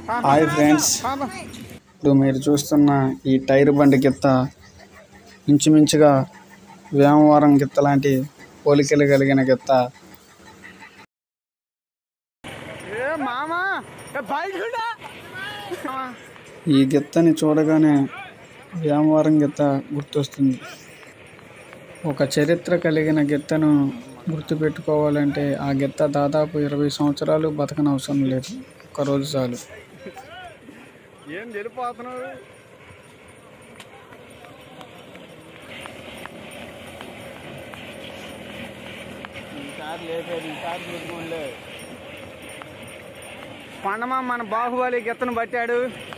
hi friends ఇప్పుడు మీరు చూస్తున్న ఈ టైర్ బండి గిత్త ఇంచుమించుగా వేమవరం గిత్త లాంటి పోలికలు కలిగిన గిత్త ఈ గిత్తని చూడగానే వేమవరం గిత్త గుర్తొస్తుంది ఒక చరిత్ర కలిగిన గిత్తను గుర్తుపెట్టుకోవాలంటే ఆ గిత్త దాదాపు ఇరవై సంవత్సరాలు బతకనవసరం లేదు ఒక్కరోజు చాలు ఏం వెళ్ళిపోతున్నావు ఈసారి లేపేది ఈసారి చూసుకోండి పండమా మన బాహుబలి గిత్తను పట్టాడు